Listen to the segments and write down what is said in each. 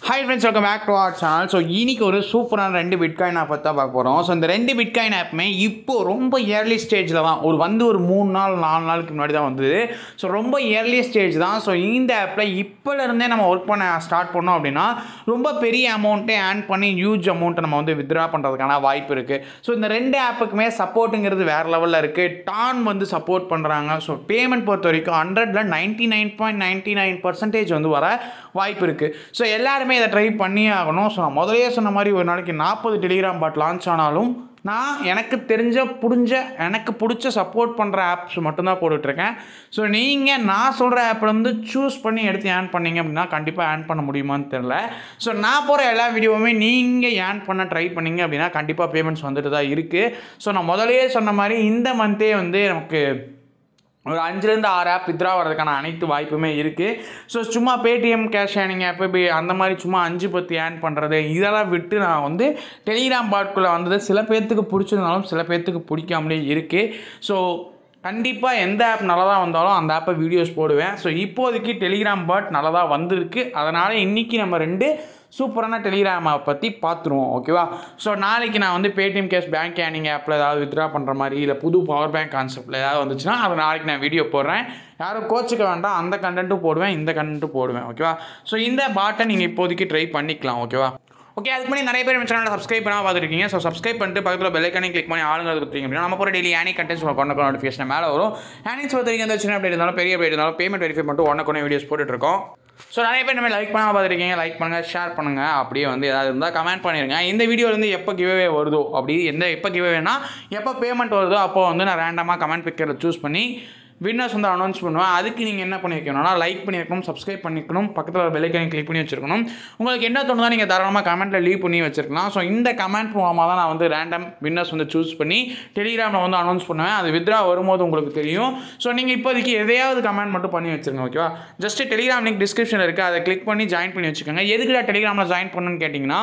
hi friends welcome back to our channel so இன்னைக்கு ஒரு சூப்பரான ரெண்டு பிட்காயின் ஆப் தான் பார்க்க போகிறோம் ஸோ இந்த ரெண்டு பிட்காயின் ஆப்புமே இப்போ ரொம்ப இயர்லி ஸ்டேஜில் தான் ஒரு வந்து ஒரு மூணு நாள் நாலு நாளுக்கு முன்னாடி தான் வந்தது ஸோ ரொம்ப இயர்லி ஸ்டேஜ் தான் ஸோ இந்த ஆப்பில் இப்போலேருந்தே நம்ம ஒர்க் பண்ண ஸ்டார்ட் பண்ணோம் அப்படின்னா ரொம்ப பெரிய அமௌண்ட்டே ஏர்ன் பண்ணி ஹியூஜ் அமௌண்ட்டை நம்ம வந்து வித்ரா பண்ணுறதுக்கான வாய்ப்பு இருக்குது ஸோ இந்த ரெண்டு ஆப்புக்குமே சப்போர்ட்டுங்கிறது வேறு லெவலில் இருக்குது டான் வந்து சப்போர்ட் பண்ணுறாங்க ஸோ பேமெண்ட் பொறுத்த வரைக்கும் ஹண்ட்ரடில் ninety nine point ninety nine percentage வந்து வர வாய்ப்பு இருக்குது ஸோ எல்லாருமே இதை ட்ரை பண்ணியே ஆகணும் ஸோ நான் முதலே சொன்ன மாதிரி ஒரு நாளைக்கு நாற்பது டெலிகிராம் பாட் லான்ச் ஆனாலும் நான் எனக்கு தெரிஞ்ச புடிஞ்ச எனக்கு பிடிச்ச சப்போர்ட் பண்ணுற ஆப்ஸ் மட்டும்தான் போட்டுட்ருக்கேன் ஸோ நீங்கள் நான் சொல்கிற ஆப்பில் வந்து சூஸ் பண்ணி எடுத்து ஏர்ன் பண்ணீங்க அப்படின்னா கண்டிப்பாக ஏர்ன் பண்ண முடியுமான்னு தெரில ஸோ நான் போகிற எல்லா வீடியோவுமே நீங்கள் ஏர்ன் பண்ண ட்ரை பண்ணீங்க அப்படின்னா கண்டிப்பாக பேமெண்ட்ஸ் வந்துட்டு தான் இருக்குது ஸோ நான் முதலே சொன்ன மாதிரி இந்த மந்த்தே வந்து நமக்கு ஒரு அஞ்சுலேருந்து ஆறு ஆப் வித்ரா வரதுக்கான அனைத்து வாய்ப்புமே இருக்குது ஸோ சும்மா பேடிஎம் கேஷ் ஏர்னிங் ஆப் இப்போ அந்த மாதிரி சும்மா அஞ்சு பத்து ஏர்ன் பண்ணுறது இதெல்லாம் விட்டு நான் வந்து டெலிகிராம் பாட்குள்ளே வந்தது சில பேர்த்துக்கு பிடிச்சிருந்தாலும் சில பேர்த்துக்கு பிடிக்காமலே இருக்குது ஸோ கண்டிப்பாக எந்த ஆப் நல்லதாக வந்தாலும் அந்த ஆப்பை வீடியோஸ் போடுவேன் ஸோ இப்போதைக்கு டெலிகிராம் பாட் நல்லதாக வந்திருக்கு அதனால் இன்றைக்கி நம்ம ரெண்டு சூப்பரான டெலிகிராமை பற்றி பார்த்துருவோம் ஓகேவா ஸோ நாளைக்கு நான் வந்து பேடிஎம் கேஷ் பேங்க் ஏர்னிங் ஆப்பில் ஏதாவது வித்ரா பண்ணுற மாதிரி இல்லை புது பவர் பேங்க் கான்செப்ட்டில் ஏதாவது வந்துச்சுன்னா அது நாளைக்கு நான் வீடியோ போடுறேன் யாரும் கோச்சிக்க வேண்டாம் அந்த கண்டென்ட்டும் போடுவேன் இந்த கண்டென்ட்டும் போடுவேன் ஓகேவா ஸோ இந்த பாட்டை நீங்கள் இப்போதைக்கு ட்ரை பண்ணிக்கலாம் ஓகேவா ஓகே அதுக்கு முன்னாடி நிறைய பேர் நம்ம சேனலில் சப்ஸ்கிரைப் பண்ணால் பார்த்துருக்கீங்க ஸோ சப்ஸ்கிரைப் பண்ணிட்டு பக்கத்தில் பெல்லைக்கானே கிளிக் பண்ணி ஆளுங்க கொடுத்தீங்க அப்படின்னா நம்ம போகிற டெய்லி ஆனி கண்டென்ட்ஸ் கொண்ட நோட்டிஃபிகேஷன் மேலே வரும் ஆனிஸ் பொறுத்த வரைக்கும் எந்த சின்ன அப்டேட் இருந்தாலும் பெரிய அப்டேட் இருந்தாலும் பேமெண்ட் வெரிஃபை பண்ணிட்டு ஒன்று கொண்டு வீடியோஸ் போட்டுட்ருக்கோம் ஸோ நிறைய பேர் நம்ம லைக் பண்ணால் பார்த்துருக்கீங்க லைக் பண்ணுங்கள் ஷேர் பண்ணுங்கள் அப்படியே வந்து ஏதாவது இருந்தால் கமெண்ட் பண்ணிடுங்க இந்த வீடியோலேருந்து எப்போ கிவ்வே வருதோ அப்படி எந்த எப்போ கிவ்வேனா எப்போ பேமெண்ட் வருதோ அப்போ வந்து நான் ரேண்டமாக கமெண்ட் பிக்கரில் சூஸ் பண்ணி வின்னர்ஸ் வந்து அனௌன்ஸ் பண்ணுவேன் அதுக்கு நீங்கள் என்ன பண்ணி வைக்கணும்னா லைக் பண்ணியிருக்கணும் சப்ஸ்கிரைப் பண்ணிக்கணும் பக்கத்தில் பெல்லைக்கனை கிளிக் பண்ணி வச்சிருக்கணும் உங்களுக்கு என்ன தோணுதோ நீங்கள் தாராளமாக கமெண்ட்டில் லீவ் பண்ணி வச்சிருக்கலாம் ஸோ இந்த கமெண்ட் மூலமாக தான் நான் வந்து ரேண்டம் வின்னர்ஸ் வந்து சூஸ் பண்ணி டெலிகிராமில் வந்து அனௌன்ஸ் பண்ணுவேன் அது வித்ரா வரும்போது உங்களுக்கு தெரியும் ஸோ நீங்கள் இப்போதைக்கு எதையாவது கமெண்ட் மட்டும் பண்ணி வச்சிருங்க ஓகேவா ஜஸ்ட் டெலிகிராம் லிங்க் டிஸ்கிரிப்ஷனில் இருக்குது அதை கிளிக் பண்ணி ஜாயின் பண்ணி வச்சுக்கோங்க எதுக்குடா டெலிகிராமில் ஜாயின் பண்ணணும்னு கேட்டிங்கன்னா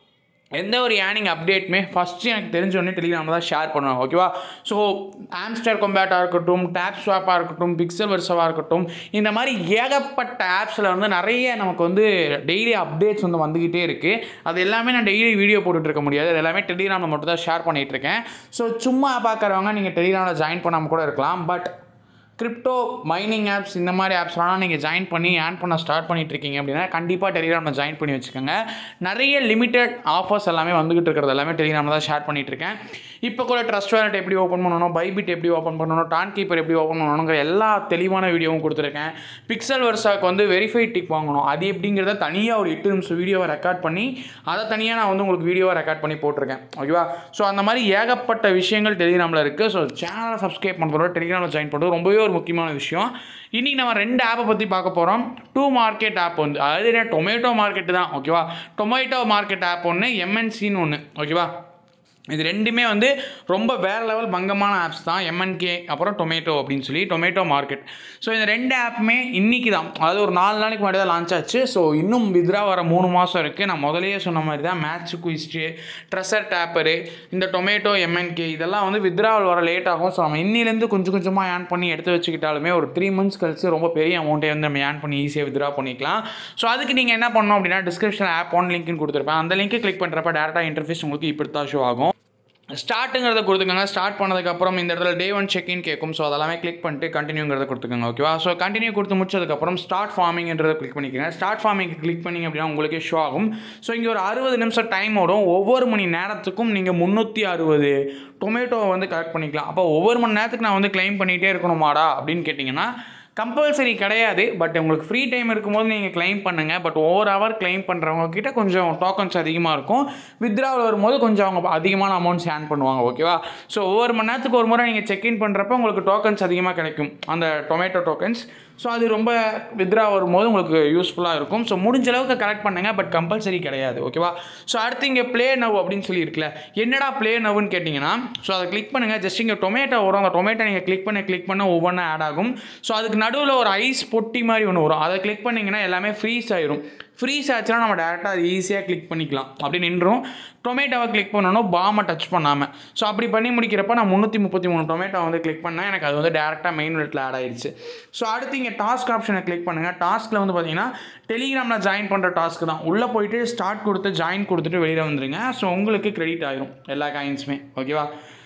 எந்த ஒரு ஏர்னிங் அப்டேட்டுமே ஃபஸ்ட்டு எனக்கு தெரிஞ்சோடனே டெலிகிராமில் தான் ஷேர் பண்ணுவேன் ஓகேவா ஸோ ஆம்ஸ்டர் கொம்பேட்டாக இருக்கட்டும் டேப் ஸ்வாப்பாக இருக்கட்டும் பிக்சல் வர்ஸாவாக இருக்கட்டும் இந்த மாதிரி ஏகப்பட்ட ஆப்ஸில் வந்து நிறைய நமக்கு வந்து டெய்லி அப்டேட்ஸ் வந்து வந்துக்கிட்டே இருக்குது அது எல்லாமே நான் டெய்லி வீடியோ போட்டுட்டு இருக்க முடியாது அது எல்லாமே டெலிகிராமில் மட்டும் தான் ஷேர் பண்ணிகிட்டு இருக்கேன் ஸோ சும்மா பார்க்குறவங்க நீங்கள் டெலிகிராமில் ஜாயின் பண்ணாமல் கூட இருக்கலாம் பட் கிரிப்டோ மைனிங் ஆப்ஸ் இந்த மாதிரி ஆப்ஸ்லாம் நீங்கள் ஜாயின் பண்ணி ஏர்ன் பண்ண ஸ்டார்ட் பண்ணிட்டு இருக்கீங்க அப்படின்னா கண்டிப்பாக டெலிகிராமில் ஜாயின் பண்ணி வச்சுக்கோங்க நிறைய லிமிட்டட் ஆஃபர்ஸ் எல்லாமே வந்துகிட்டு இருக்கிறது எல்லாமே டெலிகிராமில் தான் ஷேர் பண்ணிட்டு இருக்கேன் இப்போ கூட ட்ரஸ்ட் வேலட் எப்படி ஓப்பன் பண்ணணும் பைபிட் எப்படி ஓப்பன் பண்ணணும் டான் கீப்பர் எப்படி ஓப்பன் பண்ணணுங்கிற எல்லா தெளிவான வீடியோவும் கொடுத்துருக்கேன் பிக்சல் வர்ஸாக்கு வந்து வெரிஃபை டிக் வாங்கணும் அது எப்படிங்கிறத தனியாக ஒரு எட்டு நிமிஷம் வீடியோவை ரெக்கார்ட் பண்ணி அதை தனியாக நான் வந்து உங்களுக்கு வீடியோவை ரெக்கார்ட் பண்ணி போட்டிருக்கேன் ஓகேவா ஸோ அந்த மாதிரி ஏகப்பட்ட விஷயங்கள் டெலிகிராமில் இருக்குது ஸோ சேனலை சப்ஸ்கிரைப் பண்ணுறதோட டெலிகிராமில் ஜாயின் பண்ணுறது ரொம்பவே ஒரு முக்கியமான விஷயம் இன்றைக்கி நம்ம ரெண்டு ஆப்பை பற்றி பார்க்க போகிறோம் டூ மார்க்கெட் ஆப் வந்து அதாவது என்ன டொமேட்டோ மார்க்கெட்டு தான் ஓகேவா டொமேட்டோ மார்க்கெட் ஆப் ஒன்று எம்என்சின்னு ஒன்று ஓகேவா இது ரெண்டுமே வந்து ரொம்ப வேறு லெவல் பங்கமான ஆப்ஸ் தான் எம்என்கே அப்புறம் டொமேட்டோ அப்படின்னு சொல்லி டொமேட்டோ மார்க்கெட் ஸோ இந்த ரெண்டு ஆப்புமே இன்றைக்கி தான் அதாவது ஒரு நாலு நாளைக்கு முன்னாடி தான் லான்ச் ஆச்சு ஸோ இன்னும் வித்ரா வர மூணு மாதம் இருக்குது நான் முதலையே சொன்ன மாதிரி தான் மேட்ச் குயிஸ்ட்டு ட்ரெஷர் டேப்பரு இந்த டொமேட்டோ எம்என்கே இதெல்லாம் வந்து வித்ராவில் வர லேட் ஆகும் ஸோ நம்ம இன்னிலேருந்து கொஞ்சம் கொஞ்சமாக ஏர்ன் பண்ணி எடுத்து வச்சுக்கிட்டாலுமே ஒரு த்ரீ மந்த்ஸ் கழிச்சு ரொம்ப பெரிய அமௌண்ட்டை வந்து நம்ம ஏர்ன் பண்ணி ஈஸியாக வித்ரா பண்ணிக்கலாம் ஸோ அதுக்கு நீங்கள் என்ன பண்ணணும் அப்படின்னா டிஸ்கிரிப்ஷன் ஆப் ஒன் லிங்க்னு கொடுத்துருப்பேன் அந்த லிங்க்கை கிளிக் பண்ணுறப்ப டேரெக்டாக இன்டர்ஃபேஸ் உங்களுக்கு இப்படி தான் ஷோ ஆகும் ஸ்டார்ட்டுங்கிறத கொடுத்துக்கோங்க ஸ்டார்ட் பண்ணதுக்கப்புறம் இந்த இடத்துல டே ஒன் செக்இன் கேட்கும் ஸோ அதெல்லாமே கிளிக் பண்ணிட்டு கண்டினியூங்கிறத கொடுத்துக்கோங்க ஓகேவா ஸோ கண்டினியூ கொடுத்து முடிச்சதுக்கப்புறம் ஸ்டார்ட் ஃபார்மிங்கிறத கிளிக் பண்ணிக்கோங்க ஸ்டார்ட் ஃபார்மிங் கிளிக் பண்ணிங்க அப்படின்னா உங்களுக்கே ஷோ ஆகும் ஸோ இங்கே ஒரு அறுபது நிமிஷம் டைம் வரும் ஒவ்வொரு மணி நேரத்துக்கும் நீங்கள் முந்நூற்றி அறுபது டொமேட்டோவை வந்து கலெக்ட் பண்ணிக்கலாம் அப்போ ஒவ்வொரு மணி நேரத்துக்கு நான் வந்து கிளைம் பண்ணிகிட்டே இருக்கணுமாடா அப்படின்னு கேட்டிங்கன்னா கம்பல்சரி கிடையாது பட் உங்களுக்கு ஃப்ரீ டைம் இருக்கும்போது நீங்கள் கிளைம் பண்ணுங்கள் பட் ஒவ்வொரு ஹவர் கிளைம் பண்ணுறவங்க கிட்ட கொஞ்சம் டோக்கன்ஸ் அதிகமாக இருக்கும் வித்ராவில் வரும்போது கொஞ்சம் அவங்க அதிகமான அமௌண்ட்ஸ் ஏர்ன் பண்ணுவாங்க ஓகேவா ஸோ ஒவ்வொரு மணி நேரத்துக்கு ஒரு முறை நீங்கள் செக்இன் பண்ணுறப்ப உங்களுக்கு டோக்கன்ஸ் அதிகமாக கிடைக்கும் அந்த டொமேட்டோ டோக்கன்ஸ் ஸோ அது ரொம்ப வித்ரா வரும்போது உங்களுக்கு யூஸ்ஃபுல்லாக இருக்கும் ஸோ முடிஞ்ச அளவுக்கு கலெக்ட் பண்ணுங்கள் பட் கம்பல்சரி கிடையாது ஓகேவா ஸோ அடுத்து இங்கே ப்ளே நவ் அப்படின்னு சொல்லி இருக்குல்ல என்னடா ப்ளே நவ்னு கேட்டிங்கன்னா ஸோ அதை கிளிக் பண்ணுங்கள் ஜஸ்ட் இங்கே டொமேட்டோ வரும் அந்த டொமேட்டோ நீங்கள் கிளிக் பண்ண கிளிக் பண்ண ஒவ்வொன்றா ஆட் ஆகும் ஸோ அதுக்கு நடுவில் ஒரு ஐஸ் பொட்டி மாதிரி ஒன்று வரும் அதை கிளிக் பண்ணிங்கன்னா எல்லாமே ஃப்ரீஸ் ஆயிரும் ஃப்ரீஸ் ஆச்சுன்னா நம்ம டேரெக்டாக அது ஈஸியாக கிளிக் பண்ணிக்கலாம் அப்படி நின்றோம் டொமேட்டோவை கிளிக் பண்ணணும் பாமை டச் பண்ணாமல் ஸோ அப்படி பண்ணி முடிக்கிறப்ப நான் முந்நூற்றி முப்பத்தி மூணு டொமேட்டோ வந்து கிளிக் பண்ணேன் எனக்கு அது வந்து டேரெக்டாக மெயின் நெட்டில் ஆட் ஆயிடுச்சு ஸோ அடுத்து இங்கே டாஸ்க் ஆப்ஷனை கிளிக் பண்ணுங்கள் டாஸ்க்கில் வந்து பார்த்தீங்கன்னா டெலிகிராமில் ஜாயின் பண்ணுற டாஸ்க் தான் உள்ளே போயிட்டு ஸ்டார்ட் கொடுத்து ஜாயின் கொடுத்துட்டு வெளியில் வந்துருங்க ஸோ உங்களுக்கு கிரெடிட் ஆயிரும் எல்லா காயின்ஸுமே ஓகேவா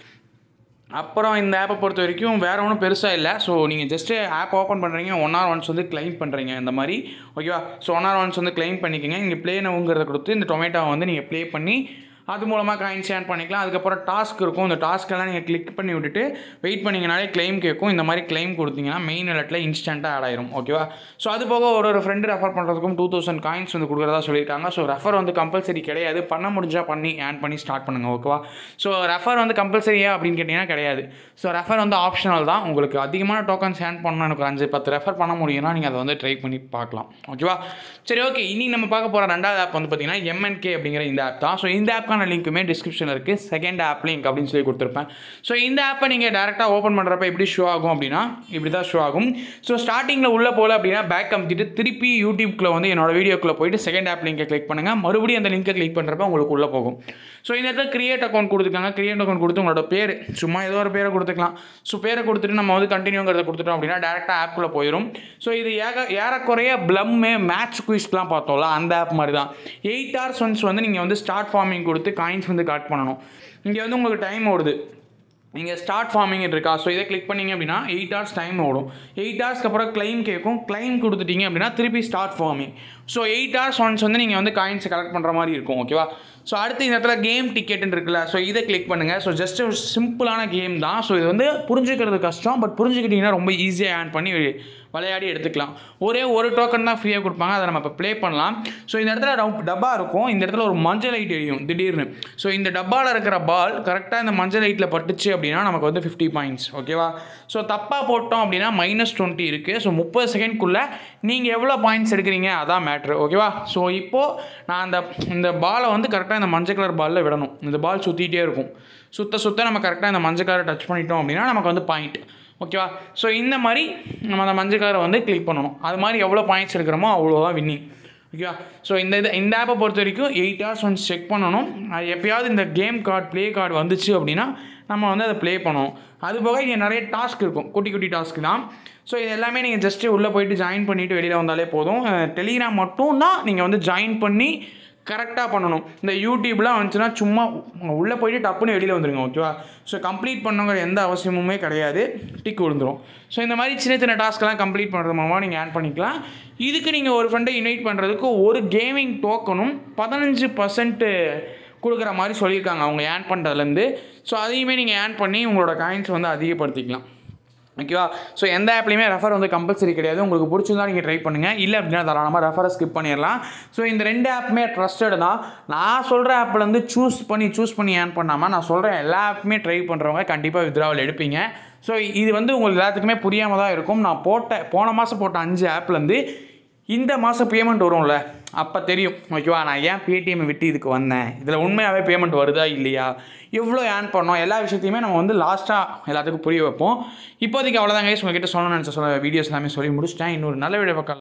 அப்புறம் இந்த ஆப்பை பொறுத்த வரைக்கும் வேறு ஒன்றும் பெருசாக இல்லை ஸோ நீங்கள் ஜஸ்ட்டு ஆப் ஓப்பன் பண்ணுறீங்க ஒன் ஆர் ஒன்ஸ் வந்து க்ளைம் பண்ணுறீங்க இந்த மாதிரி ஓகேவா ஸோ ஒன் ஆர் ஒன்ஸ் வந்து க்ளைம் பண்ணிக்கோங்க இங்கே ப்ளே நவுங்கிறத கொடுத்து இந்த டொமேட்டோவை வந்து நீங்கள் ப்ளே பண்ணி அது மூலமாக காயின் ஷேர் பண்ணிக்கலாம் அதுக்கப்புறம் டாஸ்க் இருக்கும் இந்த டாஸ்க்கெல்லாம் நீங்கள் கிளிக் பண்ணி விட்டுட்டு வெயிட் பண்ணிங்கனாலே claim கேட்கும் இந்த மாதிரி claim கொடுத்தீங்கன்னா மெயின் அலர்ட்டில் இன்ஸ்டண்ட்டாக ஆட் ஆயிரும் ஓகேவா ஸோ அது போக ஒரு ஒரு ஃப்ரெண்டு ரெஃபர் பண்ணுறதுக்கும் டூ தௌசண்ட் காயின்ஸ் வந்து கொடுக்குறதா சொல்லியிருக்காங்க ஸோ ரெஃபர் வந்து கம்பல்சரி கிடையாது பண்ண முடிஞ்சால் பண்ணி ஆன் பண்ணி ஸ்டார்ட் பண்ணுங்கள் ஓகேவா ஸோ ரெஃபர் வந்து கம்பல்சரியா அப்படின்னு கேட்டிங்கன்னா கிடையாது ஸோ ரெஃபர் வந்து ஆப்ஷனல் தான் உங்களுக்கு அதிகமான டோக்கன்ஸ் ஆன் பண்ணணும் எனக்கு ஒரு அஞ்சு பத்து ரெஃபர் பண்ண முடியும்னா நீங்கள் அதை வந்து ட்ரை பண்ணி பார்க்கலாம் ஓகேவா சரி ஓகே இனி நம்ம பார்க்க போகிற ரெண்டாவது ஆப் வந்து பார்த்தீங்கன்னா எம்என்கே அப்படிங்கிற இந்த ஆப் தான் ஸோ இந்த ஆப்க்கான லிங்க்குமே டிஸ்கிரிப்ஷனில் இருக்குது செகண்ட் ஆப் லிங்க் அப்படின்னு சொல்லி கொடுத்துருப்பேன் ஸோ இந்த ஆப்பை நீங்கள் டேரெக்டாக ஓப்பன் பண்ணுறப்ப எப்படி ஷோ ஆகும் அப்படின்னா இப்படி தான் ஷோ ஆகும் ஸோ ஸ்டார்டிங்கில் உள்ளே போகல அப்படின்னா பேக் அமுத்திட்டு திருப்பி யூடியூப்குள்ளே வந்து என்னோட வீடியோக்குள்ளே போயிட்டு செகண்ட் ஆப் லிங்கை கிளிக் பண்ணுங்கள் மறுபடியும் அந்த லிங்கை கிளிக் பண்ணுறப்ப உங்களுக்கு உள்ளே போகும் ஸோ இந்த இடத்துல கிரியேட் அக்கௌண்ட் கொடுத்துருக்காங்க கிரியேட் அக்கௌண்ட் கொடுத்து உங்களோட பேர் சும்மா ஏதோ ஒரு பேரை கொடுத்துக்கலாம் ஸோ பேரை கொடுத்துட்டு நம்ம வந்து கண்டினியூங்கிறத கொடுத்துட்டோம் அப்படின்னா டேரெக்டாக ஆப்குள்ளே போயிடும் ஸோ இது ஏக ஏறக்குறைய ப்ளம்மு மேட்ச் குயிஸ்லாம் பார்த்தோம்ல அந்த ஆப் மாதிரி தான் எயிட் ஹவர்ஸ் ஒன்ஸ் வந்து நீங்கள் வந்து ஸ்டார்ட் ஃபார்மிங் கொடுத்து காயின்ஸ் வந்து கலெக்ட் பண்ணணும் இங்கே வந்து உங்களுக்கு டைம் ஓடுது நீங்கள் ஸ்டார்ட் ஃபார்மிங் இருக்கா ஸோ இதை கிளிக் பண்ணீங்க அப்படின்னா எயிட் ஹவர்ஸ் டைம் ஓடும் எயிட் ஹவர்ஸ்க்கு அப்புறம் claim கேட்கும் claim கொடுத்துட்டீங்க அப்படின்னா திருப்பி start farming so eight hours once வந்து நீங்கள் வந்து காயின்ஸ் கலெக்ட் பண்ணுற மாதிரி இருக்கும் ஓகேவா ஸோ அடுத்து இந்த இடத்துல கேம் டிக்கெட்னு இருக்குல்ல ஸோ இதை கிளிக் பண்ணுங்கள் ஸோ ஜஸ்ட் ஒரு சிம்பிளான கேம் தான் ஸோ இது வந்து புரிஞ்சுக்கிறது கஷ்டம் பட் புரிஞ்சுக்கிட்டிங்கன்னா ரொம்ப ஈஸியாக ஆன் பண்ணி விளையாடி எடுத்துக்கலாம் ஒரே ஒரு டோக்கன் தான் ஃப்ரீயாக கொடுப்பாங்க அதை நம்ம இப்போ ப்ளே பண்ணலாம் ஸோ இந்த இடத்துல ரவு- டப்பா இருக்கும் இந்த இடத்துல ஒரு மஞ்சள் லைட் எரியும் திடீர்னு ஸோ இந்த டப்பாவில் இருக்கிற பால் கரெக்டாக இந்த மஞ்சள் லைட்டில் பட்டுச்சு அப்படின்னா நமக்கு வந்து ஃபிஃப்டி பாயிண்ட்ஸ் ஓகேவா ஸோ தப்பாக போட்டோம் அப்படின்னா மைனஸ் டுவெண்ட்டி இருக்குது ஸோ முப்பது செகண்ட்குள்ளே நீங்கள் எவ்வளோ பாயிண்ட்ஸ் எடுக்கிறீங்க அதான் மேட்ரு ஓகேவா ஸோ இப்போது நான் அந்த இந்த பாலை வந்து கரெக்டாக இந்த மஞ்சள் கலர் பாலில் விடணும் இந்த பால் சுற்றிட்டே இருக்கும் சுத்த சுத்த நம்ம கரெக்டாக இந்த மஞ்சள் கலரை டச் பண்ணிட்டோம் அப்படின்னா நமக்கு வந்து பாயிண்ட் ஓகேவா ஸோ இந்த மாதிரி நம்ம அந்த மஞ்சள் கலரை வந்து கிளிக் பண்ணணும் அது மாதிரி எவ்வளோ பாயிண்ட்ஸ் எடுக்கிறோமோ அவ்வளோதான் வின்னிங் ஓகேவா ஸோ இந்த இது இந்த ஆப்பை பொறுத்த வரைக்கும் எயிட் ஹவர்ஸ் ஒன்ஸ் செக் பண்ணணும் அது எப்பயாவது இந்த கேம் கார்டு ப்ளே கார்டு வந்துச்சு அப்படின்னா நம்ம வந்து அதை ப்ளே பண்ணணும் அது போக இங்கே நிறைய டாஸ்க் இருக்கும் குட்டி குட்டி டாஸ்க் தான் ஸோ இது எல்லாமே நீங்கள் ஜஸ்ட்டு உள்ளே போயிட்டு ஜாயின் பண்ணிவிட்டு வெளியில் வந்தாலே போதும் டெலிகிராம் மட்டும் தான் நீங்கள் வந்து ஜாயின் பண்ணி கரெக்டாக பண்ணணும் இந்த யூடியூப்லாம் வந்துச்சுன்னா சும்மா உள்ளே போயிட்டு டப்புன்னு வெளியில் வந்துருங்க ஓகேவா ஸோ கம்ப்ளீட் பண்ணுங்கிற எந்த அவசியமுமே கிடையாது டிக் விழுந்துரும் ஸோ இந்த மாதிரி சின்ன சின்ன டாஸ்க்கெல்லாம் கம்ப்ளீட் பண்ணுறது மூலமாக நீங்கள் ஆட் பண்ணிக்கலாம் இதுக்கு நீங்கள் ஒரு ஃப்ரெண்டை இன்வைட் பண்ணுறதுக்கு ஒரு கேமிங் டோக்கனும் பதினஞ்சு பர்சன்ட்டு கொடுக்குற மாதிரி சொல்லியிருக்காங்க அவங்க ஆன் பண்ணுறதுலேருந்து ஸோ அதையுமே நீங்கள் ஆன் பண்ணி உங்களோட காயின்ஸ் வந்து அதிகப்படுத்திக்கலாம் ஓகேவா ஸோ எந்த ஆப்லையுமே ரெஃபர் வந்து கம்பல்சரி கிடையாது உங்களுக்கு பிடிச்சிருந்தா நீங்கள் ட்ரை பண்ணுங்கள் இல்லை அப்படின்னா தாராளமாக ரெஃபரை ஸ்கிப் பண்ணிடலாம் ஸோ இந்த ரெண்டு ஆப்புமே ட்ரஸ்டட் தான் நான் சொல்கிற ஆப்லேருந்து சூஸ் பண்ணி சூஸ் பண்ணி ஏன் பண்ணாமல் நான் சொல்கிற எல்லா ஆப்புமே ட்ரை பண்ணுறவங்க கண்டிப்பாக வித்ராவல் எடுப்பீங்க ஸோ இது வந்து உங்களுக்கு எல்லாத்துக்குமே புரியாமல் தான் இருக்கும் நான் போட்ட போன மாதம் போட்ட அஞ்சு ஆப்லேருந்து இந்த மாதம் பேமெண்ட் வரும்ல அப்போ தெரியும் ஓகேவா நான் ஏன் பேடிஎம் விட்டு இதுக்கு வந்தேன் இதில் உண்மையாகவே பேமெண்ட் வருதா இல்லையா எவ்வளோ ஏர்ன் பண்ணோம் எல்லா விஷயத்தையுமே நம்ம வந்து லாஸ்ட்டாக எல்லாத்துக்கும் புரிய வைப்போம் இப்போதைக்கு அவ்வளோதான் கைஸ் உங்ககிட்ட சொல்லணும்னு நினச்ச சொல்ல வீடியோஸ் எல்லாமே சொல்லி முடிச்சிட்டேன் இன்னொரு நல்ல வீடியோ பக்கம்